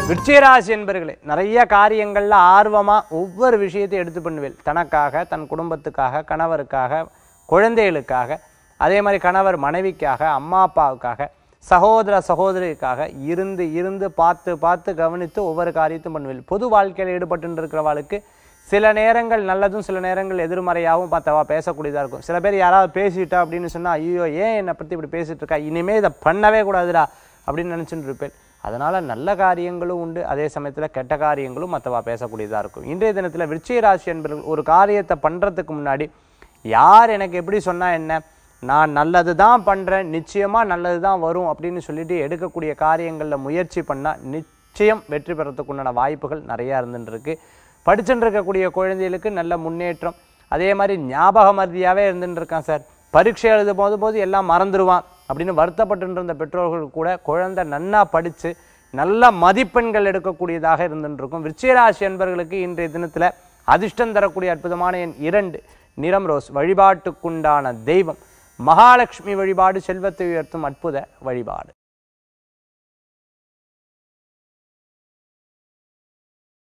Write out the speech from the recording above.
விருச்சிகராசி என்பர்களே நிறைய காரியங்கள்ல ஆர்வமா ஒவ்வொரு விஷயத்தையும் எடுத்து பண்ணுவேன் தனக்காக தன் குடும்பத்துக்காக கணவருக்காக குழந்தைகளுக்காக அதே மாதிரி கணவர் மனைவிக்காக அம்மா அப்பாவுக்காக சகோதர சகோதரிக்காக இருந்து இருந்து பார்த்து பார்த்து கவனித்து ஒவ்வொரு காரியத்தையும் பண்ணுவேன் பொது வாழ்க்கையில் ஈடுபட்டு இருக்கிறவாளுக்கு சில நேரங்கள் நல்லதும் சில நேரங்கள் எதிர்மறையாகவும் பார்த்தவா பேசக்கூடியதாக இருக்கும் சில பேர் யாராவது பேசிட்டா அப்படின்னு சொன்னா ஐயோ ஏன் என்னை பற்றி இப்படி பேசிட்டு இருக்கா இனிமே இதை பண்ணவே கூடாதுடா அப்படின்னு நினச்சிட்டு இருப்பேன் அதனால நல்ல காரியங்களும் உண்டு அதே சமயத்தில் கெட்ட காரியங்களும் மற்றவா பேசக்கூடியதாக இருக்கும் இன்றைய தினத்தில் விருச்சிக ராசி என்பவர்கள் ஒரு காரியத்தை பண்ணுறதுக்கு முன்னாடி யார் எனக்கு எப்படி சொன்னா என்ன நான் நல்லது தான் பண்ணுறேன் நிச்சயமாக நல்லது தான் வரும் அப்படின்னு சொல்லிட்டு எடுக்கக்கூடிய காரியங்களில் முயற்சி பண்ணால் நிச்சயம் வெற்றி பெறத்துக்கு உண்டான வாய்ப்புகள் நிறையா இருந்துட்டு இருக்கு படிச்சுட்டு இருக்கக்கூடிய குழந்தைகளுக்கு நல்ல முன்னேற்றம் அதே மாதிரி ஞாபக மருதியாகவே இருந்துட்டு இருக்கான் சார் பரீட்சை எழுதும் போது போது எல்லாம் மறந்துடுவான் அப்படின்னு வருத்தப்பட்டு இருந்த பெற்றோர்கள் கூட குழந்தை நன்னா படித்து நல்ல மதிப்பெண்கள் எடுக்கக்கூடியதாக இருந்துட்டு இருக்கும் விருச்சிகராசி என்பவர்களுக்கு இன்றைய தினத்தில் அதிர்ஷ்டம் தரக்கூடிய அற்புதமான எண் இரண்டு நிறம் ரோஸ் வழிபாட்டுக்குண்டான தெய்வம் மகாலட்சுமி வழிபாடு செல்வத்தை உயர்த்தும் அற்புத வழிபாடு